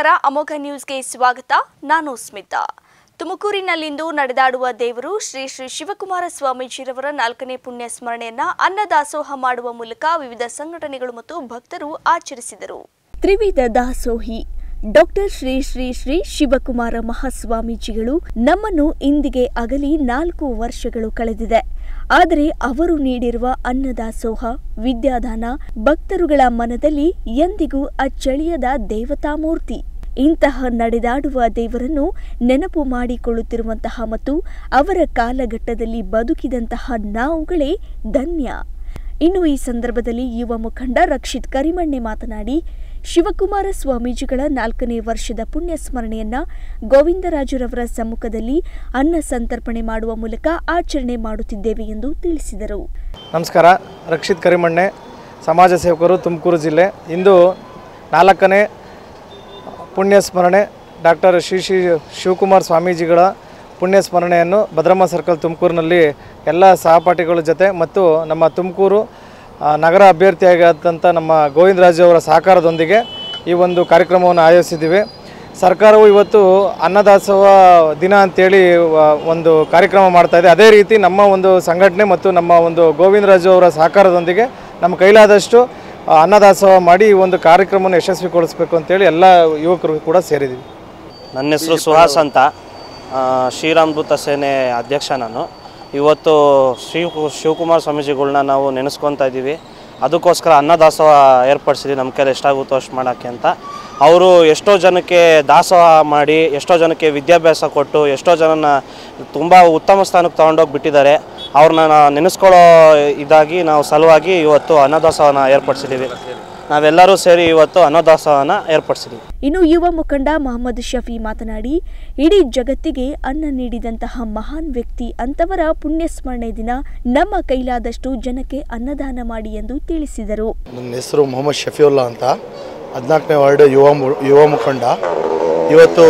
ನಮಸ್ಕಾರ ಅಮೋಘ ನ್ಯೂಸ್ಗೆ ಸ್ವಾಗತ ನಾನು ಸ್ಮಿತಾ ತುಮಕೂರಿನಲ್ಲಿಂದು ನಡೆದಾಡುವ ದೇವರು ಶ್ರೀ ಶ್ರೀ ಶಿವಕುಮಾರ ಸ್ವಾಮೀಜಿರವರ ನಾಲ್ಕನೇ ಪುಣ್ಯ ಸ್ಮರಣೆಯನ್ನ ಅನ್ನದಾಸೋಹ ಮಾಡುವ ಮೂಲಕ ವಿವಿಧ ಸಂಘಟನೆಗಳು ಮತ್ತು ಭಕ್ತರು ಆಚರಿಸಿದರು ತ್ರಿವಿಧ ದಾಸೋಹಿ ಡಾಕ್ಟರ್ ಶ್ರೀ ಶ್ರೀ ಶ್ರೀ ಶಿವಕುಮಾರ ಮಹಾಸ್ವಾಮೀಜಿಗಳು ನಮ್ಮನ್ನು ಇಂದಿಗೆ ಅಗಲಿ ನಾಲ್ಕು ವರ್ಷಗಳು ಕಳೆದಿದೆ ಆದರೆ ಅವರು ನೀಡಿರುವ ಅನ್ನದಾಸೋಹ ವಿದ್ಯಾದಾನ ಭಕ್ತರುಗಳ ಮನದಲ್ಲಿ ಎಂದಿಗೂ ಅಚ್ಚಳಿಯದ ದೇವತಾಮೂರ್ತಿ ಇಂತಹ ನಡೆದಾಡುವ ದೇವರನ್ನು ನೆನಪು ಮಾಡಿಕೊಳ್ಳುತ್ತಿರುವಂತಹ ಮತ್ತು ಅವರ ಕಾಲಘಟ್ಟದಲ್ಲಿ ಬದುಕಿದಂತಹ ನಾವುಗಳೇ ಧನ್ಯ ಇನ್ನು ಈ ಸಂದರ್ಭದಲ್ಲಿ ಯುವ ಮುಖಂಡ ರಕ್ಷಿತ್ ಕರಿಮಣ್ಣೆ ಮಾತನಾಡಿ ಶಿವಕುಮಾರ ಸ್ವಾಮೀಜಿಗಳ ನಾಲ್ಕನೇ ವರ್ಷದ ಪುಣ್ಯ ಸ್ಮರಣೆಯನ್ನ ಗೋವಿಂದರಾಜುರವರ ಸಮ್ಮುಖದಲ್ಲಿ ಅನ್ನ ಸಂತರ್ಪಣೆ ಮಾಡುವ ಮೂಲಕ ಆಚರಣೆ ಮಾಡುತ್ತಿದ್ದೇವೆ ಎಂದು ತಿಳಿಸಿದರು ನಮಸ್ಕಾರ ರಕ್ಷಿತ್ ಕರಿಮಣ್ಣೆ ಸಮಾಜ ಸೇವಕರು ತುಮಕೂರು ಜಿಲ್ಲೆ ಇಂದು ನಾಲ್ಕನೇ ಪುಣ್ಯ ಸ್ಮರಣೆ ಡಾಕ್ಟರ್ ಶ್ರೀ ಶ್ರೀ ಶಿವಕುಮಾರ್ ಸ್ವಾಮೀಜಿಗಳ ಪುಣ್ಯ ಸ್ಮರಣೆಯನ್ನು ಭದ್ರಮ್ಮ ಸರ್ಕಲ್ ತುಮಕೂರಿನಲ್ಲಿ ಎಲ್ಲ ಸಹಪಾಠಿಗಳ ಜೊತೆ ಮತ್ತು ನಮ್ಮ ತುಮಕೂರು ಆ, ನಗರ ಅಭ್ಯರ್ಥಿಯಾಗಂಥ ನಮ್ಮ ಗೋವಿಂದರಾಜು ಅವರ ಸಹಕಾರದೊಂದಿಗೆ ಈ ಒಂದು ಕಾರ್ಯಕ್ರಮವನ್ನು ಆಯೋಜಿಸಿದ್ದೀವಿ ಸರ್ಕಾರವು ಇವತ್ತು ಅನ್ನದಾಸೋಹ ದಿನ ಅಂತೇಳಿ ವ- ಒಂದು ಕಾರ್ಯಕ್ರಮ ಮಾಡ್ತಾ ಇದೆ ಅದೇ ರೀತಿ ನಮ್ಮ ಒಂದು ಸಂಘಟನೆ ಮತ್ತು ನಮ್ಮ ಒಂದು ಗೋವಿಂದರಾಜು ಅವರ ಸಹಕಾರದೊಂದಿಗೆ ನಮ್ಮ ಕೈಲಾದಷ್ಟು ಆ, ಅನ್ನದಾಸೋಹ ಮಾಡಿ ಈ ಒಂದು ಕಾರ್ಯಕ್ರಮವನ್ನು ಯಶಸ್ವಿಗೊಳಿಸಬೇಕು ಅಂತೇಳಿ ಎಲ್ಲ ಯುವಕರು ಕೂಡ ಸೇರಿದ್ದೀವಿ ನನ್ನ ಹೆಸರು ಸುಹಾಸ್ ಅಂತ ಆ, ಶ್ರೀರಾಮದೂತ ಸೇನೆ ಅಧ್ಯಕ್ಷ ನಾನು ಇವತ್ತು ಶಿವ ಶಿವಕುಮಾರ್ ಸ್ವಾಮೀಜಿಗಳ್ನ ನಾವು ನೆನೆಸ್ಕೊತಾ ಇದ್ದೀವಿ ಅದಕ್ಕೋಸ್ಕರ ಅನ್ನದಾಸೋಹ ಏರ್ಪಡಿಸಿದ್ವಿ ನಮ್ಮ ಕೈಲಿ ಎಷ್ಟಾಗುತ್ತೋ ಅಷ್ಟು ಮಾಡೋಕ್ಕೆ ಅಂತ ಅವರು ಎಷ್ಟೋ ಜನಕ್ಕೆ ದಾಸೋಹ ಮಾಡಿ ಎಷ್ಟೋ ಜನಕ್ಕೆ ವಿದ್ಯಾಭ್ಯಾಸ ಕೊಟ್ಟು ಎಷ್ಟೋ ಜನನ ತುಂಬ ಉತ್ತಮ ಸ್ಥಾನಕ್ಕೆ ತೊಗೊಂಡೋಗಿ ಬಿಟ್ಟಿದ್ದಾರೆ ಅವ್ರನ್ನ ನೆನೆಸ್ಕೊಳ್ಳೋ ಇದಾಗಿ ನಾವು ಸಲುವಾಗಿ ಇವತ್ತು ಅನ್ನದಾಸೋಹನ ಏರ್ಪಡಿಸಿದ್ದೀವಿ ನಾವೆಲ್ಲರೂ ಸೇರಿ ಇವತ್ತು ಅನ್ನದಾಸೋಹನ ಏರ್ಪಡಿಸಿದ್ದೀವಿ ಇನ್ನು ಯುವ ಮುಖಂಡ ಮೊಹಮ್ಮದ್ ಶಫಿ ಮಾತನಾಡಿ ಇಡೀ ಜಗತ್ತಿಗೆ ಅನ್ನ ನೀಡಿದಂತಹ ಮಹಾನ್ ವ್ಯಕ್ತಿ ಅಂತವರ ಪುಣ್ಯ ಸ್ಮರಣೆ ದಿನ ನಮ್ಮ ಕೈಲಾದಷ್ಟು ಜನಕ್ಕೆ ಅನ್ನದಾನ ಮಾಡಿ ಎಂದು ತಿಳಿಸಿದರು ನನ್ನ ಹೆಸರು ಮೊಹಮ್ಮದ್ ಶಫಿಯುಲ್ಲಾ ಅಂತ ಹದಿನಾಲ್ಕನೇ ವಾರ್ಡ್ ಯುವ ಮು- ಯುವ ಮುಖಂಡ ಇವತ್ತು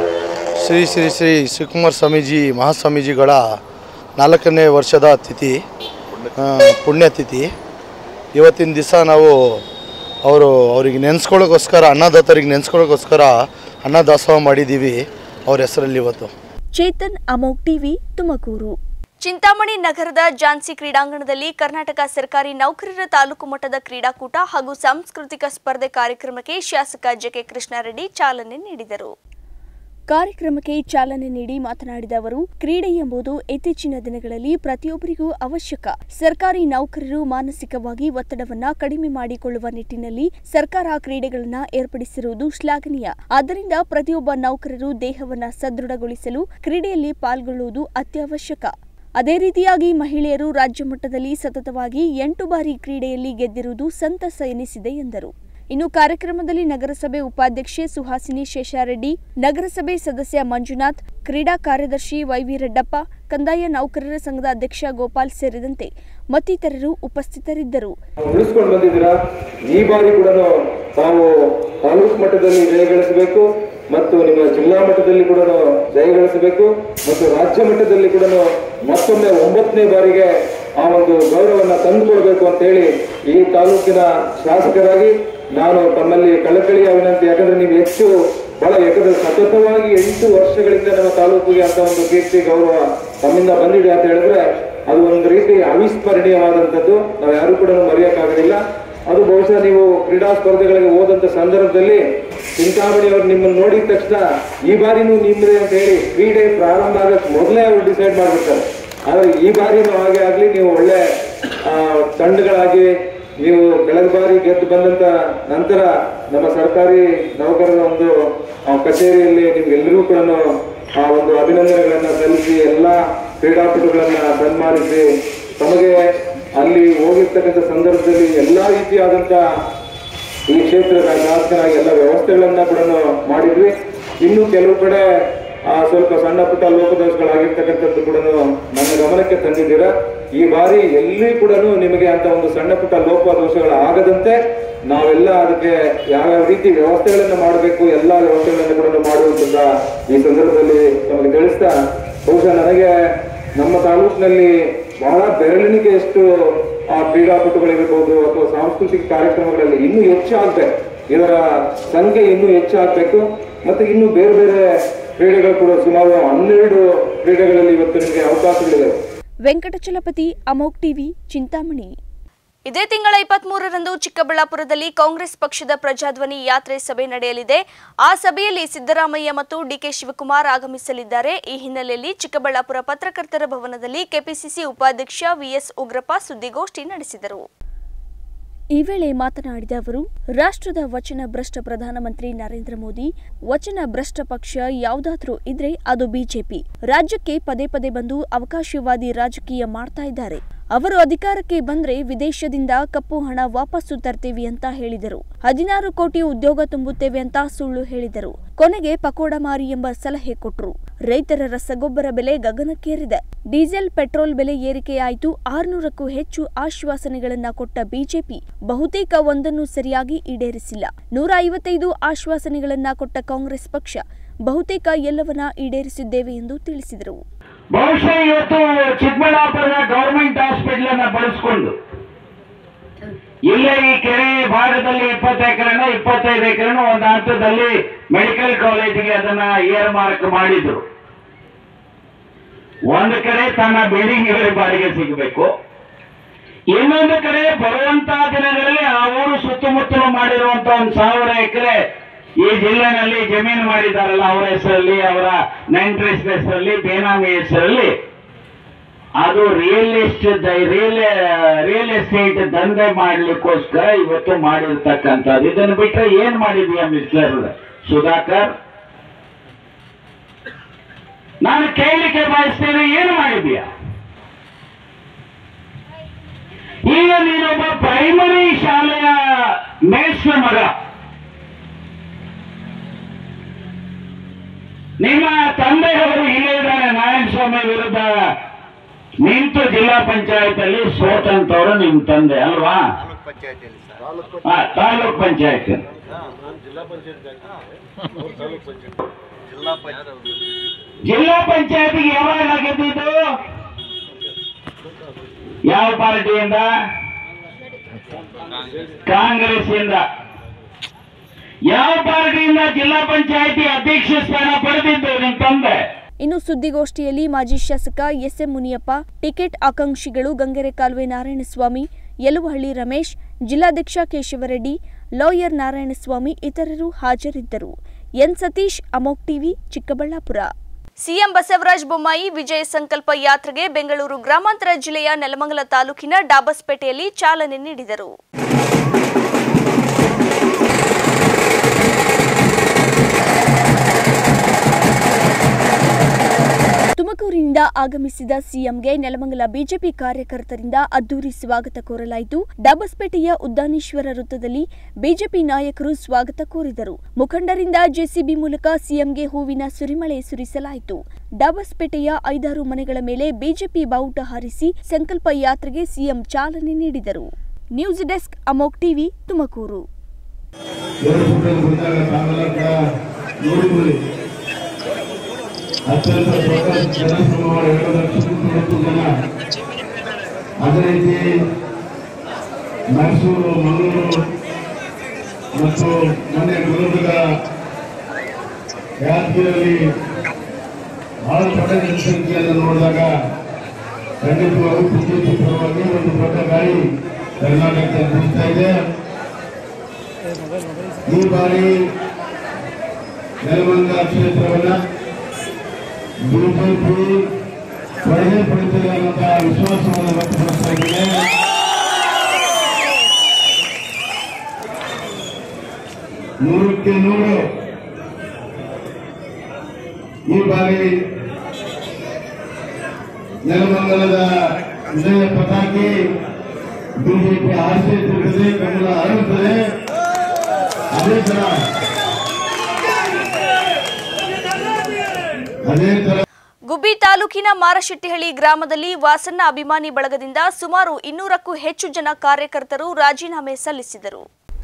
ಶ್ರೀ ಶ್ರೀ ಶ್ರೀ ಶಿವಕುಮಾರ್ ಸ್ವಾಮೀಜಿ ಮಹಾಸ್ವಾಮೀಜಿಗಳ ನಾಲ್ಕನೇ ವರ್ಷದ ತಿಥಿ ಆ, ಪುಣ್ಯತಿಥಿ ಇವತ್ತಿನ ದಿವಸ ನಾವು ಅವರು ಅವರಿಗೆ ನೆನೆಸ್ಕೊಳ್ಳೋಕ್ಕೋಸ್ಕರ ಅನ್ನದಾತರಿಗೆ ನೆನೆಸ್ಕೊಳ್ಳೋಕ್ಕೋಸ್ಕರ ಅನ್ನದಾಸೋಹ ಮಾಡಿದ್ದೀವಿ ಅವ್ರ ಹೆಸರಲ್ಲಿ ಇವತ್ತು ಚೇತನ್ ಅಮೋಕ್ ಟಿವಿ ತುಮಕೂರು ಚಿಂತಾಮಣಿ ನಗರದ ಜಾನ್ಸಿ ಕ್ರೀಡಾಂಗಣದಲ್ಲಿ ಕರ್ನಾಟಕ ಸರ್ಕಾರಿ ನೌಕರರ ತಾಲೂಕು ಮಟ್ಟದ ಕ್ರೀಡಾಕೂಟ ಹಾಗೂ ಸಾಂಸ್ಕೃತಿಕ ಸ್ಪರ್ಧೆ ಕಾರ್ಯಕ್ರಮಕ್ಕೆ ಶಾಸಕ ಜೆಕೆ ಕೃಷ್ಣಾರೆಡ್ಡಿ ಚಾಲನೆ ನೀಡಿದರು ಕಾರ್ಯಕ್ರಮಕ್ಕೆ ಚಾಲನೆ ನೀಡಿ ಮಾತನಾಡಿದ ಅವರು ಕ್ರೀಡೆ ಎಂಬುದು ಇತ್ತೀಚಿನ ದಿನಗಳಲ್ಲಿ ಪ್ರತಿಯೊಬ್ಬರಿಗೂ ಅವಶ್ಯಕ ಸರ್ಕಾರಿ ನೌಕರರು ಮಾನಸಿಕವಾಗಿ ಒತ್ತಡವನ್ನ ಕಡಿಮೆ ಮಾಡಿಕೊಳ್ಳುವ ನಿಟ್ಟಿನಲ್ಲಿ ಸರ್ಕಾರ ಕ್ರೀಡೆಗಳನ್ನ ಏರ್ಪಡಿಸಿರುವುದು ಶ್ಲಾಘನೀಯ ಆದ್ದರಿಂದ ಪ್ರತಿಯೊಬ್ಬ ನೌಕರರು ದೇಹವನ್ನ ಸದೃಢಗೊಳಿಸಲು ಕ್ರೀಡೆಯಲ್ಲಿ ಪಾಲ್ಗೊಳ್ಳುವುದು ಅತ್ಯವಶ್ಯಕ ಅದೇ ರೀತಿಯಾಗಿ ಮಹಿಳೆಯರು ರಾಜ್ಯ ಮಟ್ಟದಲ್ಲಿ ಸತತವಾಗಿ ಎಂಟು ಬಾರಿ ಕ್ರೀಡೆಯಲ್ಲಿ ಗೆದ್ದಿರುವುದು ಸಂತಸ ಎನಿಸಿದೆ ಎಂದರು ಇನ್ನು ಕಾರ್ಯಕ್ರಮದಲ್ಲಿ ನಗರಸಭೆ ಉಪಾಧ್ಯಕ್ಷೆ ಸುಹಾಸಿನಿ ಶೇಷಾರೆಡ್ಡಿ ನಗರಸಭೆ ಸದಸ್ಯ ಮಂಜುನಾಥ್ ಕ್ರೀಡಾ ಕಾರ್ಯದರ್ಶಿ ವೈವಿ ರೆಡ್ಡಪ್ಪ ಕಂದಾಯ ನೌಕರರ ಸಂಘದ ಅಧ್ಯಕ್ಷ ಗೋಪಾಲ್ ಸೇರಿದಂತೆ ಮತ್ತಿತರರು ಉಪಸ್ಥಿತರಿದ್ದರು ಉಳಿಸ್ಕೊಂಡು ಬಂದಿದ್ದೀರಾ ಈ ಬಾರಿ ಕೂಡ ತಾವು ತಾಲೂಕು ಮಟ್ಟದಲ್ಲಿ ಜಯಗಳಿಸಬೇಕು ಮತ್ತು ನಿಮ್ಮ ಜಿಲ್ಲಾ ಮಟ್ಟದಲ್ಲಿ ಕೂಡ ಜಯಗಳಿಸಬೇಕು ಮತ್ತು ರಾಜ್ಯ ಮಟ್ಟದಲ್ಲಿ ಕೂಡ ಮತ್ತೊಮ್ಮೆ ಒಂಬತ್ತನೇ ಬಾರಿಗೆ ಆ ಒಂದು ಗೌರವವನ್ನು ತಂದುಕೊಳ್ಬೇಕು ಅಂತ ಹೇಳಿ ಈ ತಾಲೂಕಿನ ಶಾಸಕರಾಗಿ ನಾನು ತಮ್ಮಲ್ಲಿ ಕಳಕಳಿಯ ವಿನಂತಿ ಯಾಕಂದ್ರೆ ನೀವು ಹೆಚ್ಚು ಬಹಳ ಯಾಕಂದ್ರೆ ಸತತವಾಗಿ ಎಂಟು ವರ್ಷಗಳಿಂದ ನಮ್ಮ ತಾಲೂಕಿಗೆ ಅಂತ ಒಂದು ಕೀರ್ತಿ ಗೌರವ ತಮ್ಮಿಂದ ಬಂದಿದೆ ಅಂತ ಹೇಳಿದ್ರೆ ಅದು ಒಂದು ರೀತಿ ಅವಿಸ್ಮರಣೀಯವಾದಂಥದ್ದು ನಾವು ಯಾರು ಕೂಡ ಮರೆಯೋಕ್ಕಾಗೋದಿಲ್ಲ ಅದು ಬಹುಶಃ ನೀವು ಕ್ರೀಡಾ ಸ್ಪರ್ಧೆಗಳಿಗೆ ಹೋದಂತ ಸಂದರ್ಭದಲ್ಲಿ ಚಿಂತಾಮಣಿ ಅವರು ನಿಮ್ಮನ್ನು ನೋಡಿದ ತಕ್ಷಣ ಈ ಬಾರಿನೂ ನಿಮ್ಮದೇ ಅಂತ ಹೇಳಿ ಕ್ರೀಡೆ ಪ್ರಾರಂಭ ಆಗಕ್ಕೆ ಮೊದಲೇ ಅವರು ಡಿಸೈಡ್ ಮಾಡ್ಬಿಡ್ತಾರೆ ಆದ್ರೆ ಈ ಬಾರಿನೂ ಹಾಗೆ ಆಗ್ಲಿ ನೀವು ಒಳ್ಳೆ ಆ, ತಂಡಗಳಾಗಿ ನೀವು ಬೆಳಗ ಬಾರಿ ಗೆದ್ದು ಬಂದಂತ ನಂತರ ನಮ್ಮ ಸರ್ಕಾರಿ ನೌಕರರ ಒಂದು ಆ, ಕಚೇರಿಯಲ್ಲಿ ನಿಮ್ಗೆಲ್ಲರಿಗೂ ಕೂಡ ಆ ಒಂದು ಅಭಿನಂದನೆಗಳನ್ನ ಸಲ್ಲಿಸಿ ಎಲ್ಲಾ ಕ್ರೀಡಾಪಟುಗಳನ್ನ ಸನ್ಮಾನಿಸಿ ತಮಗೆ ಅಲ್ಲಿ ಹೋಗಿರ್ತಕ್ಕಂಥ ಸಂದರ್ಭದಲ್ಲಿ ಎಲ್ಲಾ ರೀತಿಯಾದಂತ ಈ ಕ್ಷೇತ್ರದ ಶಾಸಕರಾಗಿ ಎಲ್ಲ ವ್ಯವಸ್ಥೆಗಳನ್ನ ಕೂಡ ಮಾಡಿದ್ವಿ ಇನ್ನು ಕೆಲವು ಕಡೆ ಆ, ಸ್ವಲ್ಪ ಸಣ್ಣ ಪುಟ್ಟ ಲೋಪದೋಷಗಳಾಗಿರ್ತಕ್ಕಂಥದ್ದು ಕೂಡ ನನ್ನ ಗಮನಕ್ಕೆ ತಂದಿದ್ದೀರಾ ಈ ಬಾರಿ ಎಲ್ಲಿ ಕೂಡ ನಿಮಗೆ ಅಂತ ಒಂದು ಸಣ್ಣ ಪುಟ್ಟ ಲೋಪದೋಷಗಳು ಆಗದಂತೆ ನಾವೆಲ್ಲ ಅದಕ್ಕೆ ಯಾವ್ಯಾವ ರೀತಿ ವ್ಯವಸ್ಥೆಗಳನ್ನ ಮಾಡಬೇಕು ಎಲ್ಲಾ ವ್ಯವಸ್ಥೆಗಳನ್ನ ಕೂಡ ಮಾಡುವಂತ ಈ ಸಂದರ್ಭದಲ್ಲಿ ನಮಗೆ ತಿಳಿಸ್ತಾ ಬಹುಶಃ ನನಗೆ ನಮ್ಮ ತಾಲೂಕಿನಲ್ಲಿ ಬಹಳ ಬೆರಳಿನಿಗೆ ಎಷ್ಟು ಆ ಕ್ರೀಡಾಪಟುಗಳಿರ್ಬೋದು ಅಥವಾ ಸಾಂಸ್ಕೃತಿಕ ಕಾರ್ಯಕ್ರಮಗಳಲ್ಲಿ ಇನ್ನೂ ಹೆಚ್ಚಾಗಬೇಕು ಇದರ ಸಂಖ್ಯೆ ಇನ್ನೂ ಹೆಚ್ಚಾಗಬೇಕು ಮತ್ತು ಇನ್ನು ಬೇರೆ ಬೇರೆ ಕ್ರೀಡೆಗಳು ಕೂಡ ಸುಮಾರು ಹನ್ನೆರಡು ಕ್ರೀಡೆಗಳಲ್ಲಿ ಇವತ್ತು ನಿಮಗೆ ಅವಕಾಶಗಳಿವೆ ವೆಂಕಟಚಲಪತಿ ಅಮೋಕ್ ಟಿವಿ ಚಿಂತಾಮಣಿ ಇದೇ ತಿಂಗಳ ಇಪ್ಪತ್ಮೂರರಂದು ಚಿಕ್ಕಬಳ್ಳಾಪುರದಲ್ಲಿ ಕಾಂಗ್ರೆಸ್ ಪಕ್ಷದ ಪ್ರಜಾಧ್ವನಿ ಯಾತ್ರೆ ಸಭೆ ನಡೆಯಲಿದೆ ಆ ಸಭೆಯಲ್ಲಿ ಸಿದ್ದರಾಮಯ್ಯ ಮತ್ತು ಡಿಕೆ ಶಿವಕುಮಾರ್ ಆಗಮಿಸಲಿದ್ದಾರೆ ಈ ಹಿನ್ನೆಲೆಯಲ್ಲಿ ಚಿಕ್ಕಬಳ್ಳಾಪುರ ಪತ್ರಕರ್ತರ ಭವನದಲ್ಲಿ ಕೆಪಿಸಿಸಿ ಉಪಾಧ್ಯಕ್ಷ ವಿಎಸ್ ಉಗ್ರಪ್ಪ ಸುದ್ದಿಗೋಷ್ಠಿ ನಡೆಸಿದರು ಈ ವೇಳೆ ಮಾತನಾಡಿದ ಅವರು ರಾಷ್ಟ್ರದ ವಚನ ಭ್ರಷ್ಟ ಪ್ರಧಾನಮಂತ್ರಿ ನರೇಂದ್ರ ಮೋದಿ ವಚನ ಭ್ರಷ್ಟ ಪಕ್ಷ ಯಾವುದಾದ್ರೂ ಇದ್ರೆ ಅದು ಬಿಜೆಪಿ ರಾಜ್ಯಕ್ಕೆ ಪದೇ ಪದೇ ಬಂದು ಅವಕಾಶವಾದಿ ರಾಜಕೀಯ ಮಾಡ್ತಾ ಇದ್ದಾರೆ ಅವರು ಅಧಿಕಾರಕ್ಕೆ ಬಂದ್ರೆ ವಿದೇಶದಿಂದ ಕಪ್ಪು ಹಣ ವಾಪಸ್ಸು ತರ್ತೀವಿ ಅಂತ ಹೇಳಿದರು ಹದಿನಾರು ಕೋಟಿ ಉದ್ಯೋಗ ತುಂಬುತ್ತೇವೆ ಅಂತ ಸುಳ್ಳು ಹೇಳಿದರು ಕೊನೆಗೆ ಪಕೋಡ ಮಾರಿ ಎಂಬ ಸಲಹೆ ಕೊಟ್ರು ರೈತರ ರಸಗೊಬ್ಬರ ಬೆಲೆ ಗಗನಕ್ಕೇರಿದೆ ಡೀಸೆಲ್ ಪೆಟ್ರೋಲ್ ಬೆಲೆ ಏರಿಕೆಯಾಯಿತು ಆರುನೂರಕ್ಕೂ ಹೆಚ್ಚು ಆಶ್ವಾಸನೆಗಳನ್ನ ಕೊಟ್ಟ ಬಿಜೆಪಿ ಬಹುತೇಕ ಒಂದನ್ನು ಸರಿಯಾಗಿ ಈಡೇರಿಸಿಲ್ಲ ನೂರ ಐವತ್ತೈದು ಆಶ್ವಾಸನೆಗಳನ್ನ ಕೊಟ್ಟ ಕಾಂಗ್ರೆಸ್ ಪಕ್ಷ ಬಹುತೇಕ ಎಲ್ಲವನ್ನ ಈಡೇರಿಸಿದ್ದೇವೆ ಎಂದು ತಿಳಿಸಿದರು ಬಹುಶಃ ಇವತ್ತು ಚಿಕ್ಕಬಳ್ಳಾಪುರದ ಗೌರ್ಮೆಂಟ್ ಹಾಸ್ಪಿಟಲ್ ಅನ್ನ ಬಳಸ್ಕೊಂಡು ಇಲ್ಲೇ ಈ ಕೆರೆ ಭಾಗದಲ್ಲಿ ಇಪ್ಪತ್ತು ಎಕರೆನ ಇಪ್ಪತ್ತೈದು ಎಕರೆನ ಒಂದು ಹಂತದಲ್ಲಿ ಮೆಡಿಕಲ್ ಕಾಲೇಜಿಗೆ ಅದನ್ನ ಏರ್ ಮಾರ್ಕ್ ಮಾಡಿದ್ರು ಒಂದು ಕಡೆ ತನ್ನ ಬಿಲ್ಡಿಂಗ್ ಬಾಡಿಗೆ ಸಿಗಬೇಕು ಇನ್ನೊಂದು ಕಡೆ ಬರುವಂತಹ ದಿನಗಳಲ್ಲಿ ಆ ಊರು ಸುತ್ತಮುತ್ತಲು ಮಾಡಿರುವಂತ ಒಂದು ಸಾವಿರ ಎಕರೆ ಈ ಜಿಲ್ಲೆನಲ್ಲಿ ಜಮೀನು ಮಾಡಿದಾರಲ್ಲ ಅವರ ಹೆಸರಲ್ಲಿ ಅವರ ನೆಂಟ್ರಿಸ್ ಹೆಸರಲ್ಲಿ ಬೇನಾಮಿ ಹೆಸರಲ್ಲಿ ಅದು real estate real real estate ದಂಧೆ ಮಾಡ್ಲಿಕ್ಕೋಸ್ಕರ ಇವತ್ತು ಮಾಡಿರ್ತಕ್ಕಂಥದ್ದು ಇದನ್ನು ಬಿಟ್ರೆ ಏನ್ ಮಾಡಿದ್ಯಾ ಮಿಸ್ಟರ್ ಸುಧಾಕರ್ ನಾನು ಕೇಳಲಿಕ್ಕೆ ಬಯಸ್ತೇನೆ ಏನು ಮಾಡಿದ್ಯಾ ಈಗ ನೀನೊಬ್ಬ ಪ್ರೈಮರಿ ಶಾಲೆಯ ಮೇಷ್ಟ್ರ ಮಗ ನಿಮ್ಮ ತಂದೆಯವರು ಇಲ್ಲೇ ಇದ್ದಾರೆ ನಾರಾಯಣ ಸ್ವಾಮಿ ವಿರುದ್ಧ ನಿಂತು ಜಿಲ್ಲಾ ಪಂಚಾಯತ್ ಅಲ್ಲಿ ಸೋತಂತವರು ನಿಮ್ ತಂದೆ ಅಲ್ವಾ ಹಾ, ತಾಲೂಕ್ ಪಂಚಾಯತ್ ಜಿಲ್ಲಾ ಪಂಚಾಯತಿಗೆ ಯಾವಾಗ ಗೆದ್ದಿದ್ದು ಯಾವ ಪಾರ್ಟಿಯಿಂದ ಕಾಂಗ್ರೆಸ್ ಇಂದ ಯಾವ ಪಾರ್ಟಿಯಿಂದ ಜಿಲ್ಲಾ ಪಂಚಾಯತಿ ಅಧ್ಯಕ್ಷ ಸ್ಥಾನ ಪಡೆದಿದ್ದು ನಿಮ್ ತಂದೆ ಇನ್ನು ಸುದ್ದಿಗೋಷ್ಠಿಯಲ್ಲಿ ಮಾಜಿ ಶಾಸಕ ಎಸ್ಎಂ ಮುನಿಯಪ್ಪ ಟಿಕೆಟ್ ಆಕಾಂಕ್ಷಿಗಳು ಗಂಗೆರೆ ಕಾಲುವೆ ನಾರಾಯಣಸ್ವಾಮಿ ಯಲುವಹಳ್ಳಿ ರಮೇಶ್ ಜಿಲ್ಲಾಧ್ಯಕ್ಷ ಕೇಶವರೆಡ್ಡಿ ಲಾಯರ್ ನಾರಾಯಣಸ್ವಾಮಿ ಇತರರು ಹಾಜರಿದ್ದರು N Satish Amok TV Chikkaballapur CM Basavaraj Bommai Vijaya Sankalpa ಯಾತ್ರೆಗೆ ಬೆಂಗಳೂರು ಗ್ರಾಮಾಂತರ ಜಿಲ್ಲೆಯ ನೆಲಮಂಗಲ ತಾಲೂಕಿನ ಡಾಬಸ್ಪೇಟೆಯಲ್ಲಿ ಚಾಲನೆ ನೀಡಿದರು ತುಮಕೂರಿನಿಂದ ಆಗಮಿಸಿದ ಸಿಎಂಗೆ ನೆಲಮಂಗಲ ಬಿಜೆಪಿ ಕಾರ್ಯಕರ್ತರಿಂದ ಅದ್ದೂರಿ ಸ್ವಾಗತ ಕೋರಲಾಯಿತು ಡಾಬಸ್ಪೇಟೆಯ ಉದ್ದಾನೇಶ್ವರ ವೃತ್ತದಲ್ಲಿ ಬಿಜೆಪಿ ನಾಯಕರು ಸ್ವಾಗತ ಕೋರಿದರು ಮುಖಂಡರಿಂದ ಜೆಸಿಬಿ ಮೂಲಕ ಸಿಎಂಗೆ ಹೂವಿನ ಸುರಿಮಳೆ ಸುರಿಸಲಾಯಿತು ಡಾಬಸ್ಪೇಟೆಯ ಐದಾರು ಮನೆಗಳ ಮೇಲೆ ಬಿಜೆಪಿ ಬಾವುಟ ಹಾರಿಸಿ ಸಂಕಲ್ಪ ಯಾತ್ರೆಗೆ ಸಿಎಂ ಚಾಲನೆ ನೀಡಿದರು news desk Amok TV Tumakuru ದೇವಸ್ಥಾನದಲ್ಲಿ ಬಂದಾಗ ತಾವೆಲ್ಲ ಕೂಡ ನೋಡಿದ್ರಿ ಅತ್ಯಂತ ದೊಡ್ಡ ಜನಸಮೂಹ ಎರಡು ಲಕ್ಷ ಮೂವತ್ತು ಜನ ಅದೇ ರೀತಿ ಮೈಸೂರು ಮಂಗಳೂರು ಮತ್ತು ಮೊನ್ನೆ ಗುಲ್ಬರ್ಗ ಯಾದಗಿರಿಯಲ್ಲಿ ಬಹಳ ದೊಡ್ಡ ಜನಸಂಖ್ಯೆಯನ್ನು ನೋಡಿದಾಗ ಖಂಡಿತವಾಗೂ ಬಿಜೆಪಿ ಪರವಾಗಿ ಒಂದು ದೊಡ್ಡ ಗಾಳಿ ಕರ್ನಾಟಕಕ್ಕೆ ಬೀಳ್ತಾ ಇದೆ ಈ ಬಾರಿ ನೆಲಮಂಗಲ ಕ್ಷೇತ್ರವನ್ನ ಬಿಜೆಪಿ ಒಳಗೆ ಪಡಿತದೆ ಅನ್ನುವಂತಹ ವಿಶ್ವಾಸವನ್ನು ವ್ಯಕ್ತಪಡಿಸ್ತಾ ಇದ್ದೇನೆ ನೂರಕ್ಕೆ ನೂರು ಈ ಬಾರಿ ನೆಲಮಂಗಲದ ವಿಜಯ ಪತಾಕಿ ಬಿಜೆಪಿ ಆಶ್ರಯಿಸಿರುತ್ತದೆ ಕಮಲ ಹರಡುತ್ತದೆ ಅದೇ ತರ ಅದೇ ತರ ಗುಬ್ಬಿ ತಾಲೂಕಿನ ಮಾರಶೆಟ್ಟಿಹಳ್ಳಿ ಗ್ರಾಮದಲ್ಲಿ ವಾಸನ್ನ ಅಭಿಮಾನಿ ಬಳಗದಿಂದ ಸುಮಾರು ಇನ್ನೂರಕ್ಕೂ ಹೆಚ್ಚು ಜನ ಕಾರ್ಯಕರ್ತರು ರಾಜೀನಾಮೆ ಸಲ್ಲಿಸಿದರು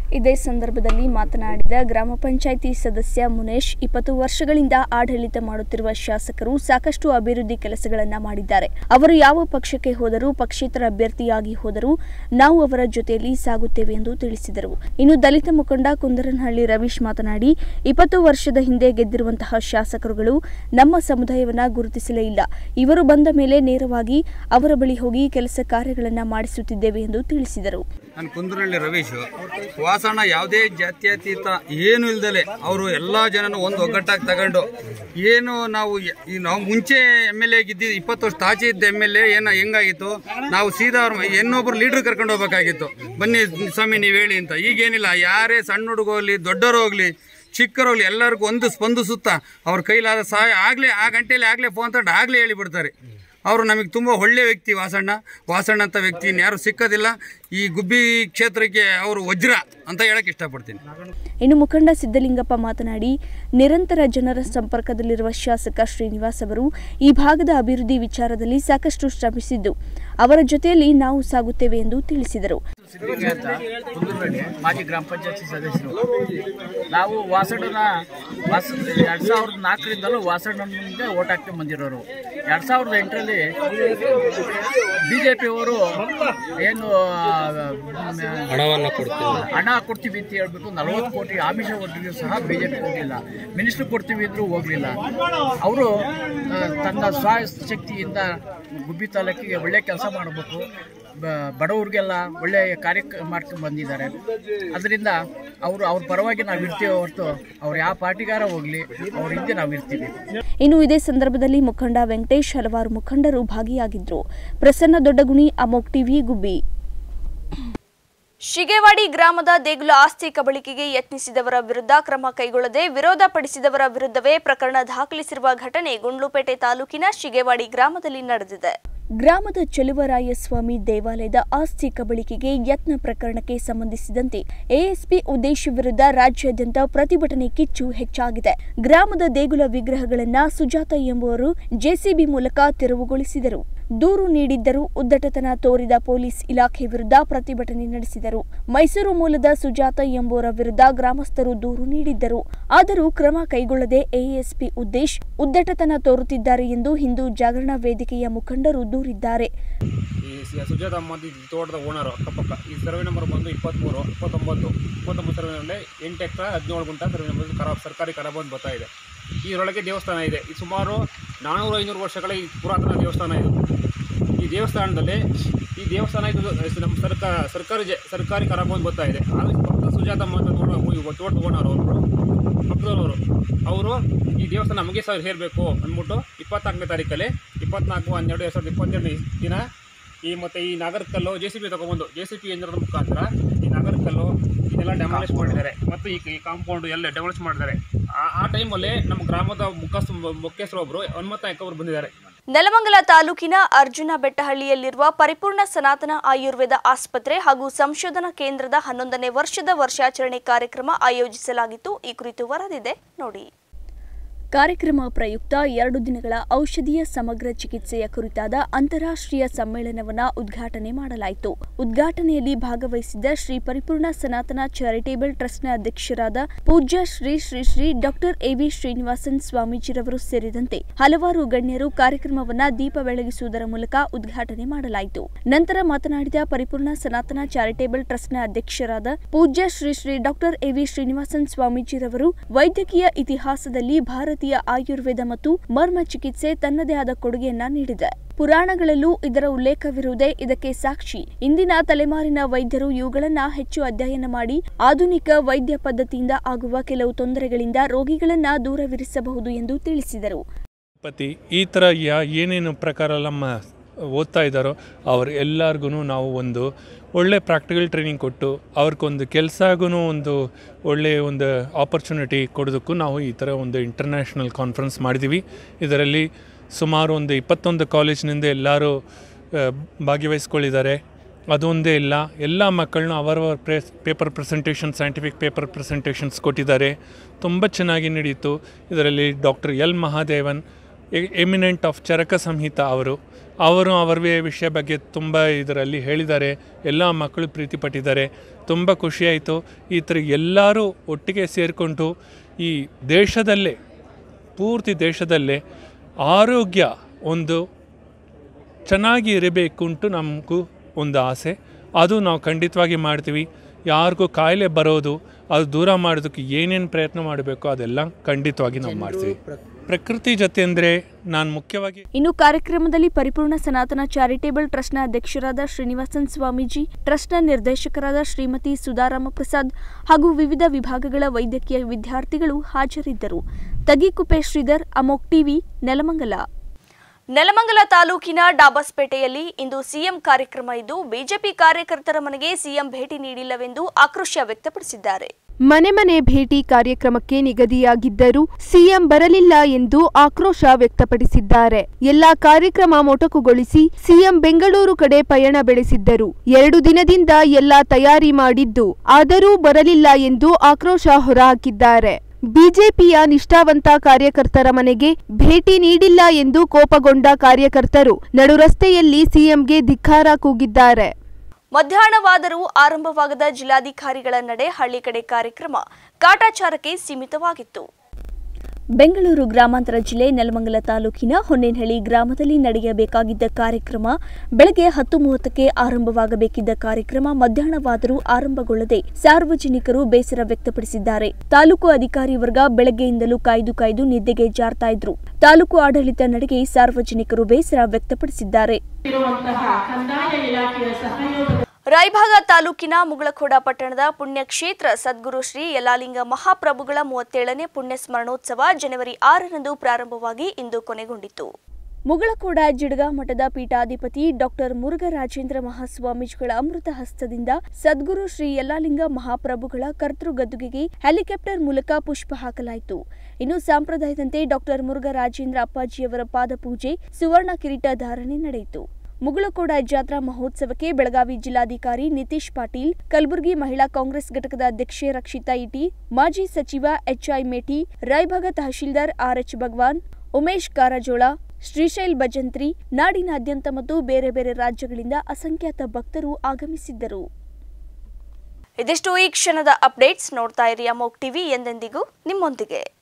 ಇದೇ ಸಂದರ್ಭದಲ್ಲಿ ಮಾತನಾಡಿದ ಗ್ರಾಮ ಪಂಚಾಯಿತಿ ಸದಸ್ಯ ಮುನೇಶ್ ಇಪ್ಪತ್ತು ವರ್ಷಗಳಿಂದ ಆಡಳಿತ ಮಾಡುತ್ತಿರುವ ಶಾಸಕರು ಸಾಕಷ್ಟು ಅಭಿವೃದ್ಧಿ ಕೆಲಸಗಳನ್ನ ಮಾಡಿದ್ದಾರೆ ಅವರು ಯಾವ ಪಕ್ಷಕ್ಕೆ ಹೋದರೂ ಪಕ್ಷೇತರ ಅಭ್ಯರ್ಥಿಯಾಗಿ ಹೋದರೂ ನಾವು ಅವರ ಜೊತೆಯಲ್ಲಿ ಸಾಗುತ್ತೇವೆ ಎಂದು ತಿಳಿಸಿದರು ಇನ್ನು ದಲಿತ ಮುಖಂಡ ಕುಂದರನಹಳ್ಳಿ ರವೀಶ್ ಮಾತನಾಡಿ ಇಪ್ಪತ್ತು ವರ್ಷದ ಹಿಂದೆ ಗೆದ್ದಿರುವಂತಹ ಶಾಸಕರುಗಳು ನಮ್ಮ ಸಮುದಾಯವನ್ನ ಗುರುತಿಸಲೇ ಇಲ್ಲ ಇವರು ಬಂದ ಮೇಲೆ ನೇರವಾಗಿ ಅವರ ಬಳಿ ಹೋಗಿ ಕೆಲಸ ಕಾರ್ಯಗಳನ್ನ ಮಾಡಿಸುತ್ತಿದ್ದೇವೆ ಎಂದು ತಿಳಿಸಿದರು ನಾನು ಕುಂದರಳ್ಳಿ ರವೀಶ್ ವಾಸಣ್ಣ ಯಾವುದೇ ಜಾತ್ಯತೀತ ಏನು ಇಲ್ದಲೆ ಅವರು ಎಲ್ಲ ಜನನು ಒಂದು ಒಗ್ಗಟ್ಟಾಗಿ ತಗೊಂಡು ಏನು ನಾವು ಯ- ಈ ನಾವು ಮುಂಚೆ ಎಮ್ ಎಲ್ ಎ ಗಿದ್ದಿದ್ದು ಇಪ್ಪತ್ತು ವರ್ಷ ಆಚೆ ಇದ್ದ ಎಮ್ ಎಲ್ ಎ ಏನ ಹೆಂಗಾಗಿತ್ತು ನಾವು ಸೀದಾ ಅವ್ರ ಇನ್ನೊಬ್ರು ಲೀಡರ್ ಕರ್ಕೊಂಡು ಹೋಗ್ಬೇಕಾಗಿತ್ತು ಬನ್ನಿ ಸ್ವಾಮಿ ನೀವು ಹೇಳಿ ಅಂತ ಈಗೇನಿಲ್ಲ ಯಾರೇ ಸಣ್ಣ ಹುಡುಗ ಹೋಗ್ಲಿ ದೊಡ್ಡವರು ಹೋಗ್ಲಿ ಚಿಕ್ಕರೋಗ್ಲಿ ಎಲ್ಲರಿಗೂ ಒಂದು ಸ್ಪಂದಿಸುತ್ತಾ ಅವ್ರ ಕೈಲಾದ ಸಹಾಯ ಆಗಲೇ ಆ ಗಂಟೆಯಲ್ಲಿ ಆಗಲೇ ಫೋನ್ ತಗೊಂಡು ಆಗಲೇ ಹೇಳಿಬಿಡ್ತಾರೆ ಅವರು ನಮಗೆ ತುಂಬ ಒಳ್ಳೆ ವ್ಯಕ್ತಿ ವಾಸಣ್ಣ ವಾಸಣ್ಣ ಅಂತ ವ್ಯಕ್ತಿ ಯಾರು ಸಿಕ್ಕೋದಿಲ್ಲ ಈ ಗುಬ್ಬಿ ಕ್ಷೇತ್ರಕ್ಕೆ ಅವರು ವಜ್ರ ಅಂತ ಹೇಳಕ್ಕೆ ಇಷ್ಟಪಡ್ತೀನಿ ಇನ್ನು ಮುಖಂಡ ಸಿದ್ದಲಿಂಗಪ್ಪ ಮಾತನಾಡಿ ನಿರಂತರ ಜನರ ಸಂಪರ್ಕದಲ್ಲಿರುವ ಶಾಸಕ ಶ್ರೀನಿವಾಸ್ ಅವರು ಈ ಭಾಗದ ಅಭಿವೃದ್ಧಿ ವಿಚಾರದಲ್ಲಿ ಸಾಕಷ್ಟು ಶ್ರಮಿಸಿದ್ದು ಅವರ ಜೊತೆಯಲ್ಲಿ ನಾವು ಸಾಗುತ್ತೇವೆ ಎಂದು ತಿಳಿಸಿದರು ಸಿದ್ದಿಗೆ ಅಂತ ಕುಂದೂರಲ್ಲಿ ಮಾಜಿ ಗ್ರಾಮ ಪಂಚಾಯತಿ ಸದಸ್ಯರು ನಾವು ವಾಸಣ್ಣನ ವಾಸ ಎರಡು ಸಾವಿರದ ನಾಲ್ಕರಿಂದಲೂ ವಾಸಣ್ಣನಿಗೆ ಓಟ್ ಹಾಕ್ತಾ ಬಂದಿರೋರು ಎರಡು ಸಾವಿರದ ಎಂಟರಲ್ಲಿ ಬಿ ಜೆ ಪಿಯವರು ಏನು ಹಣವನ್ನು ಕೊಡ್ತೀವಿ ಹಣ ಕೊಡ್ತೀವಿ ಅಂತ ಹೇಳ್ಬಿಟ್ಟು ನಲವತ್ತು ಕೋಟಿ ಆಮಿಷ ಒಟ್ಟಿಗೆ ಸಹ ಬಿ ಜೆ ಪಿ ಹೋಗಲಿಲ್ಲ ಮಿನಿಸ್ಟ್ರು ಕೊಡ್ತೀವಿ ಅಂದರೂ ಹೋಗಲಿಲ್ಲ ಅವರು ತನ್ನ ಸ್ವಶಕ್ತಿಯಿಂದ ಗುಬ್ಬಿ ತಾಲೂಕಿಗೆ ಒಳ್ಳೆ ಕೆಲಸ ಮಾಡಬೇಕು ಬ- ಬಡವ್ರಿಗೆಲ್ಲ ಒಳ್ಳೆ ಕಾರ್ಯ ಮಾಡ್ಕೊಂಡು ಬಂದಿದ್ದಾರೆ ಅದರಿಂದ ಅವರು ಅವ್ರ ಪರವಾಗಿ ನಾವು ಇರ್ತೀವಿ ಹೊರತು ಅವ್ರು ಯಾವ ಪಾರ್ಟಿಗಾರ ಹೋಗಲಿ ಅವ್ರ ಹಿಂದೆ ನಾವು ಇರ್ತೀವಿ ಇನ್ನು ಇದೇ ಸಂದರ್ಭದಲ್ಲಿ ಮುಖಂಡ ವೆಂಕಟೇಶ್ ಹಲವಾರು ಮುಖಂಡರು ಭಾಗಿಯಾಗಿದ್ದರು ಪ್ರಸನ್ನ ದೊಡ್ಡಗುಣಿ ಅಮೋಕ್ ಟಿವಿ ಗುಬ್ಬಿ ಶಿಗೇವಾಡಿ ಗ್ರಾಮದ ದೇಗುಲ ಆಸ್ತಿ ಕಬಳಿಕೆಗೆ ಯತ್ನಿಸಿದವರ ವಿರುದ್ಧ ಕ್ರಮ ಕೈಗೊಳ್ಳದೆ ವಿರೋಧ ಪಡಿಸಿದವರ ವಿರುದ್ಧವೇ ಪ್ರಕರಣ ದಾಖಲಿಸಿರುವ ಘಟನೆ ಗುಂಡ್ಲುಪೇಟೆ ತಾಲೂಕಿನ ಶಿಗೇವಾಡಿ ಗ್ರಾಮದಲ್ಲಿ ನಡೆದಿದೆ ಗ್ರಾಮದ ಚೆಲುವರಾಯಸ್ವಾಮಿ ದೇವಾಲಯದ ಆಸ್ತಿ ಕಬಳಿಕೆಗೆ ಯತ್ನ ಪ್ರಕರಣಕ್ಕೆ ಸಂಬಂಧಿಸಿದಂತೆ ಎಎಸ್ಪಿ ಉದ್ದೇಶ್ ವಿರುದ್ಧ ರಾಜ್ಯಾದ್ಯಂತ ಪ್ರತಿಭಟನೆ ಕಿಚ್ಚು ಹೆಚ್ಚಾಗಿದೆ ಗ್ರಾಮದ ದೇಗುಲ ವಿಗ್ರಹಗಳನ್ನ ಸುಜಾತ ಎಂಬುವರು ಜೆಸಿಬಿ ಮೂಲಕ ತೆರವುಗೊಳಿಸಿದರು ದೂರು ನೀಡಿದ್ದರೂ ಉದ್ದಟತನ ತೋರಿದ ಪೊಲೀಸ್ ಇಲಾಖೆ ವಿರುದ್ಧ ಪ್ರತಿಭಟನೆ ನಡೆಸಿದರು ಮೈಸೂರು ಮೂಲದ ಸುಜಾತ ಎಂಬುವರ ವಿರುದ್ಧ ಗ್ರಾಮಸ್ಥರು ದೂರು ನೀಡಿದ್ದರು ಆದರೂ ಕ್ರಮ ಕೈಗೊಳ್ಳದೆ ಎಎಸ್ಪಿ ಉದ್ದೇಶ್ ಉದ್ದಟತನ ತೋರುತ್ತಿದ್ದಾರೆ ಎಂದು ಹಿಂದೂ ಜಾಗರಣ ವೇದಿಕೆಯ ಮುಖಂಡರು ದೂರಿದ್ದಾರೆ ಈ ಸಿ- ಸುಜಾತ ಅಹಮದ್ ಈ ತೋಟದ ಓನರು ಅಕ್ಕಪಕ್ಕ ಈ ಸರ್ವೆ ನಂಬರ್ ಬಂದು ಇಪ್ಪತ್ತ್ಮೂರು ಇಪ್ಪತ್ತೊಂಬತ್ತು ಇಪ್ಪತ್ತೊಂಬತ್ತು ಸರ್ವೆನಲ್ಲಿ ಎಂಟು ಎಕರೆ ಹದಿನೇಳು ಗುಂಟ ಸರ್ವೆ ನಂಬರ್ ಖರಾಬ್ ಸರ್ಕಾರಿ ಖರಾಬ್ ಅಂತ ಬರ್ತಾ ಇದೆ ಇದರೊಳಗೆ ದೇವಸ್ಥಾನ ಇದೆ ಈ ಸುಮಾರು ನಾನ್ನೂರು ಐನೂರು ವರ್ಷಗಳ ಈ ಪುರಾತನ ದೇವಸ್ಥಾನ ಇದು ಈ ದೇವಸ್ಥಾನದಲ್ಲಿ ಈ ದೇವಸ್ಥಾನ ಇದು ನಮ್ಮ ಸರ್ಕಾರ ಸರ್ಕಾರಿ ಜ ಸರ್ಕಾರಿ ಖರಾಬ್ ಅಂತ ಬರ್ತಾ ಇದೆ ಆದರೆ ಪಕ್ಕದ ಸುಜಾತ ಅಹಮದ್ ತೋಟ ತೋಟದ ಓನರ್ ಅವರು ಪಕ್ಕದವರು ಅವರು ಈ ದೇವಸ್ಥಾನ ನಮಗೆ ಸರ್ ಹೇರಬೇಕು ಅಂದ್ಬಿಟ್ಟು ಇಪ್ಪತ್ನಾಲ್ಕನೇ ತಾರೀಕಲ್ಲಿ ಇಪ್ಪತ್ನಾಲ್ಕು ಹನ್ನೆರಡು ಎರಡು ಸಾವಿರದ ಇಪ್ಪತ್ತೆರಡನೇ ದಿನ ಈ ಮತ್ತು ಈ ನಾಗರಕಲ್ಲು ಜೆ ಸಿ ಪಿ ತೊಗೊಂಬಂದು ಜೆ ಸಿ ಪಿ ಯಂತ್ರದ ಮುಖಾಂತರ ಈ ನಾಗರಕಲ್ಲು ಇದೆಲ್ಲ ಡೆಮಾಲಿಷ್ ಮಾಡಿದ್ದಾರೆ ಮತ್ತು ಈ ಈ ಕಾಂಪೌಂಡು ಎಲ್ಲ ಡೆಮಾಲಿಷ್ ಮಾಡಿದ್ದಾರೆ ಆ- ಆ ಟೈಮಲ್ಲಿ ನಮ್ಮ ಗ್ರಾಮದ ಮುಖಸ್ ಮುಖ್ಯಸ್ಥರು ಒಬ್ಬರು ಹನುಮಂತ ನಾಯ್ಕ ಅವರು ಬಂದಿದ್ದಾರೆ ನೆಲಮಂಗಲ ತಾಲೂಕಿನ ಅರ್ಜುನ ಬೆಟ್ಟಹಳ್ಳಿಯಲ್ಲಿರುವ ಪರಿಪೂರ್ಣ ಸನಾತನ ಆಯುರ್ವೇದ ಆಸ್ಪತ್ರೆ ಹಾಗೂ ಸಂಶೋಧನಾ ಕೇಂದ್ರದ ಹನ್ನೊಂದನೇ ವರ್ಷದ ವರ್ಷಾಚರಣೆ ಕಾರ್ಯಕ್ರಮ ಆಯೋಜಿಸಲಾಗಿತ್ತು ಈ ಕುರಿತು ವರದಿದೆ ನೋಡಿ ಕಾರ್ಯಕ್ರಮ ಪ್ರಯುಕ್ತ ಎರಡು ದಿನಗಳ ಔಷಧೀಯ ಸಮಗ್ರ ಚಿಕಿತ್ಸೆಯ ಕುರಿತಾದ ಅಂತಾರಾಷ್ಟ್ರೀಯ ಸಮ್ಮೇಳನವನ್ನ ಉದ್ಘಾಟನೆ ಮಾಡಲಾಯಿತು ಉದ್ಘಾಟನೆಯಲ್ಲಿ ಭಾಗವಹಿಸಿದ್ದ ಶ್ರೀ ಪರಿಪೂರ್ಣ ಸನಾತನ ಚಾರಿಟೇಬಲ್ ಟ್ರಸ್ಟ್ನ ಅಧ್ಯಕ್ಷರಾದ ಪೂಜ್ಯ ಶ್ರೀ ಶ್ರೀ ಶ್ರೀ ಡಾಕ್ಟರ್ ಎವಿ ಶ್ರೀನಿವಾಸನ್ ಸ್ವಾಮೀಜಿರವರು ಸೇರಿದಂತೆ ಹಲವಾರು ಗಣ್ಯರು ಕಾರ್ಯಕ್ರಮವನ್ನ ದೀಪ ಬೆಳಗಿಸುವುದರ ಮೂಲಕ ಉದ್ಘಾಟನೆ ಮಾಡಲಾಯಿತು ನಂತರ ಮಾತನಾಡಿದ ಪರಿಪೂರ್ಣ ಸನಾತನ ಚಾರಿಟೇಬಲ್ ಟ್ರಸ್ಟ್ನ ಅಧ್ಯಕ್ಷರಾದ ಪೂಜ್ಯ ಶ್ರೀ ಶ್ರೀ ಡಾಕ್ಟರ್ ಎವಿ ಶ್ರೀನಿವಾಸನ್ ಸ್ವಾಮೀಜಿರವರು ವೈದ್ಯಕೀಯ ಇತಿಹಾಸದಲ್ಲಿ ಭಾರತೀಯ ಆಯುರ್ವೇದ ಮತ್ತು ಮರ್ಮ ಚಿಕಿತ್ಸೆ ತನ್ನದೇ ಆದ ಕೊಡುಗೆಯನ್ನ ನೀಡಿದೆ ಪುರಾಣಗಳಲ್ಲೂ ಇದರ ಉಲ್ಲೇಖವಿರುವುದೇ ಇದಕ್ಕೆ ಸಾಕ್ಷಿ ಇಂದಿನ ತಲೆಮಾರಿನ ವೈದ್ಯರು ಇವುಗಳನ್ನ ಹೆಚ್ಚು ಅಧ್ಯಯನ ಮಾಡಿ ಆಧುನಿಕ ವೈದ್ಯ ಪದ್ಧತಿಯಿಂದ ಆಗುವ ಕೆಲವು ತೊಂದರೆಗಳಿಂದ ರೋಗಿಗಳನ್ನ ದೂರವಿರಿಸಬಹುದು ಎಂದು ತಿಳಿಸಿದರು ಪತಿ ಈ ಥರ ಯಾ ಏನೇನು ಪ್ರಕಾರ ನಮ್ಮ ಓದ್ತಾ ಇದ್ದಾರೋ ಅವ್ರು ಎಲ್ಲರಿಗೂ ನಾವು ಒಂದು ಒಳ್ಳೆ ಪ್ರಾಕ್ಟಿಕಲ್ ಟ್ರೈನಿಂಗ್ ಕೊಟ್ಟು ಅವ್ರಿಗೊಂದು ಕೆಲಸಗೂ ಒಂದು ಒಳ್ಳೆಯ ಒಂದು ಆಪರ್ಚುನಿಟಿ ಕೊಡೋದಕ್ಕೂ ನಾವು ಈ ಥರ ಒಂದು ಇಂಟರ್ನ್ಯಾಷನಲ್ ಕಾನ್ಫರೆನ್ಸ್ ಮಾಡಿದ್ದೀವಿ ಇದರಲ್ಲಿ ಸುಮಾರು ಒಂದು ಇಪ್ಪತ್ತೊಂದು ಕಾಲೇಜಿನಿಂದ ಎಲ್ಲರೂ ಆ, ಭಾಗವಹಿಸ್ಕೊಳ್ಳಿದ್ದಾರೆ ಅದೊಂದೇ ಇಲ್ಲ ಎಲ್ಲ ಮಕ್ಕಳನ್ನೂ ಅವರವರ press paper presentation scientific paper presentations ಕೊಟ್ಟಿದ್ದಾರೆ ತುಂಬ ಚೆನ್ನಾಗಿ ನಡೀತು ಇದರಲ್ಲಿ doctor L Mahadevan eminent of Charaka Samhita ಅವರು ಅವರು ಅವರ ವಿಷಯ ಬಗ್ಗೆ ತುಂಬ ಇದರಲ್ಲಿ ಹೇಳಿದ್ದಾರೆ ಎಲ್ಲ ಮಕ್ಕಳು ಪ್ರೀತಿಪಟ್ಟಿದ್ದಾರೆ ತುಂಬ ಖುಷಿಯಾಯಿತು ಈ ಥರ ಎಲ್ಲರೂ ಒಟ್ಟಿಗೆ ಸೇರಿಕೊಂಡು ಈ ದೇಶದಲ್ಲೇ ಪೂರ್ತಿ ದೇಶದಲ್ಲೇ ಆರೋಗ್ಯ ಒಂದು ಚೆನ್ನಾಗಿ ಇರಬೇಕುಂಟು ನಮಗೂ ಒಂದು ಆಸೆ ಅದು ನಾವು ಖಂಡಿತವಾಗಿ ಮಾಡ್ತೀವಿ ಯಾರಿಗೂ ಕಾಯಿಲೆ ಬರೋದು ಅದು ದೂರ ಮಾಡೋದಕ್ಕೆ ಏನೇನು ಪ್ರಯತ್ನ ಮಾಡಬೇಕು ಅದೆಲ್ಲ ಖಂಡಿತವಾಗಿ ನಾವು ಮಾಡ್ತೀವಿ ಪ್ರಕೃತಿ ಜೊತೆ ಅಂದರೆ ನಾನು ಮುಖ್ಯವಾಗಿ ಇನ್ನು ಕಾರ್ಯಕ್ರಮದಲ್ಲಿ ಪರಿಪೂರ್ಣ ಸನಾತನ ಚಾರಿಟೇಬಲ್ ಟ್ರಸ್ಟ್ನ ಅಧ್ಯಕ್ಷರಾದ ಶ್ರೀನಿವಾಸನ್ ಸ್ವಾಮೀಜಿ ಟ್ರಸ್ಟ್ನ ನಿರ್ದೇಶಕರಾದ ಶ್ರೀಮತಿ ಸುಧಾರಾಮ ಪ್ರಸಾದ್ ಹಾಗೂ ವಿವಿಧ ವಿಭಾಗಗಳ ವೈದ್ಯಕೀಯ ವಿದ್ಯಾರ್ಥಿಗಳು ಹಾಜರಿದ್ದರು ತಗಿಕುಪೆ ಶ್ರೀಧರ್ ಅಮೋಕ್ ಟಿವಿ ನೆಲಮಂಗಲ ನೆಲಮಂಗಲ ತಾಲೂಕಿನ ಡಾಬಸ್ಪೇಟೆಯಲ್ಲಿ ಇಂದು ಸಿಎಂ ಕಾರ್ಯಕ್ರಮ ಇದ್ದು ಬಿಜೆಪಿ ಕಾರ್ಯಕರ್ತರ ಮನೆಗೆ ಸಿಎಂ ಭೇಟಿ ನೀಡಿಲ್ಲವೆಂದು ಆಕ್ರೋಶ ವ್ಯಕ್ತಪಡಿಸಿದ್ದಾರೆ ಮನೆ ಮನೆ ಭೇಟಿ ಕಾರ್ಯಕ್ರಮಕ್ಕೆ ನಿಗದಿಯಾಗಿದ್ದರೂ ಸಿಎಂ ಬರಲಿಲ್ಲ ಎಂದು ಆಕ್ರೋಶ ವ್ಯಕ್ತಪಡಿಸಿದ್ದಾರೆ ಎಲ್ಲಾ ಕಾರ್ಯಕ್ರಮ ಮೊಟಕುಗೊಳಿಸಿ ಸಿಎಂ ಬೆಂಗಳೂರು ಕಡೆ ಪಯಣ ಬೆಳೆಸಿದ್ದರು ಎರಡು ದಿನದಿಂದ ಎಲ್ಲಾ ತಯಾರಿ ಮಾಡಿದ್ದು ಆದರೂ ಬರಲಿಲ್ಲ ಎಂದು ಆಕ್ರೋಶ ಹೊರಹಾಕಿದ್ದಾರೆ ಬಿಜೆಪಿಯ ನಿಷ್ಠಾವಂತ ಕಾರ್ಯಕರ್ತರ ಮನೆಗೆ ಭೇಟಿ ನೀಡಿಲ್ಲ ಎಂದು ಕೋಪಗೊಂಡ ಕಾರ್ಯಕರ್ತರು ನಡುರಸ್ತೆಯಲ್ಲಿ ಸಿಎಂಗೆ ಧಿಕ್ಕಾರ ಕೂಗಿದ್ದಾರೆ ಮಧ್ಯಾಹ್ನವಾದರೂ ಆರಂಭವಾಗದ ಜಿಲ್ಲಾಧಿಕಾರಿಗಳ ನಡೆ ಹಳ್ಳಿ ಕಡೆ ಕಾರ್ಯಕ್ರಮ ಕಾಟಾಚಾರಕ್ಕೆ ಸೀಮಿತವಾಗಿತ್ತು ಬೆಂಗಳೂರು ಗ್ರಾಮಾಂತರ ಜಿಲ್ಲೆ ನೆಲಮಂಗಲ ತಾಲೂಕಿನ ಹೊನ್ನೇನಹಳ್ಳಿ ಗ್ರಾಮದಲ್ಲಿ ನಡೆಯಬೇಕಾಗಿದ್ದ ಕಾರ್ಯಕ್ರಮ ಬೆಳಗ್ಗೆ ಹತ್ತು ಮೂವತ್ತಕ್ಕೆ ಆರಂಭವಾಗಬೇಕಿದ್ದ ಕಾರ್ಯಕ್ರಮ ಮಧ್ಯಾಹ್ನವಾದರೂ ಆರಂಭಗೊಳ್ಳದೆ ಸಾರ್ವಜನಿಕರು ಬೇಸರ ವ್ಯಕ್ತಪಡಿಸಿದ್ದಾರೆ ತಾಲೂಕು ಅಧಿಕಾರಿ ವರ್ಗ ಬೆಳಗ್ಗೆಯಿಂದಲೂ ಕಾಯ್ದು ಕಾಯ್ದು ನಿದ್ದೆಗೆ ಜಾರ್ತಾ ಇದ್ರು ತಾಲೂಕು ಆಡಳಿತ ನಡೆಗೆ ಸಾರ್ವಜನಿಕರು ಬೇಸರ ವ್ಯಕ್ತಪಡಿಸಿದ್ದಾರೆ ರಾಯಭಾಗ ತಾಲೂಕಿನ ಮುಗಳಖೋಡ ಪಟ್ಟಣದ ಪುಣ್ಯಕ್ಷೇತ್ರ ಸದ್ಗುರು ಶ್ರೀ ಯಲಾಲಿಂಗ ಮಹಾಪ್ರಭುಗಳ ಮೂವತ್ತೇಳನೇ ಪುಣ್ಯ ಸ್ಮರಣೋತ್ಸವ ಜನವರಿ ಆರರಂದು ಪ್ರಾರಂಭವಾಗಿ ಇಂದು ಕೊನೆಗೊಂಡಿತು ಮುಗಳಕೋಡ ಜಿಡ್ಗ ಮಠದ ಪೀಠಾಧಿಪತಿ ಡಾಕ್ಟರ್ ಮುರುಘರಾಜೇಂದ್ರ ಮಹಾಸ್ವಾಮೀಜಿಗಳ ಅಮೃತ ಹಸ್ತದಿಂದ ಸದ್ಗುರು ಶ್ರೀ ಯಲ್ಲಾಲಿಂಗ ಮಹಾಪ್ರಭುಗಳ ಕರ್ತೃ ಗದ್ದುಗೆಗೆ ಹೆಲಿಕಾಪ್ಟರ್ ಮೂಲಕ ಪುಷ್ಪ ಹಾಕಲಾಯಿತು ಇನ್ನು ಸಂಪ್ರದಾಯದಂತೆ ಡಾಕ್ಟರ್ ಮುರುಘರಾಜೇಂದ್ರ ಅಪ್ಪಾಜಿಯವರ ಪಾದಪೂಜೆ ಸುವರ್ಣ ಕಿರೀಟ ಧಾರಣೆ ನಡೆಯಿತು ಮುಗಳಕೋಡ ಜಾತ್ರಾ ಮಹೋತ್ಸವಕ್ಕೆ ಬೆಳಗಾವಿ ಜಿಲ್ಲಾಧಿಕಾರಿ ನಿತೀಶ್ ಪಾಟೀಲ್ ಕಲಬುರಗಿ ಮಹಿಳಾ ಕಾಂಗ್ರೆಸ್ ಘಟಕದ ಅಧ್ಯಕ್ಷೆ ರಕ್ಷಿತಾ ಇಟಿ ಮಾಜಿ ಸಚಿವ ಎಚ್ಐ ಮೇಟಿ ರಾಯಭಾಗ ತಹಶೀಲ್ದಾರ್ ಆರ್ಎಚ್ ಭಗವಾನ್ ಉಮೇಶ್ ಕಾರಜೋಳ ಶ್ರೀಶೈಲ್ ಭಜಂತ್ರಿ ನಾಡಿನಾದ್ಯಂತ ಮತ್ತು ಬೇರೆ ಬೇರೆ ರಾಜ್ಯಗಳಿಂದ ಅಸಂಖ್ಯಾತ ಭಕ್ತರು ಆಗಮಿಸಿದ್ದರು ಇದಿಷ್ಟು ಈ ಕ್ಷಣದ ಅಪ್ಡೇಟ್ಸ್ ನೋಡ್ತಾ ಇರಿ ಅಮೋಕ್ ಟಿವಿ ಎಂದೆಂದಿಗೂ ನಿಮ್ಮೊಂದಿಗೆ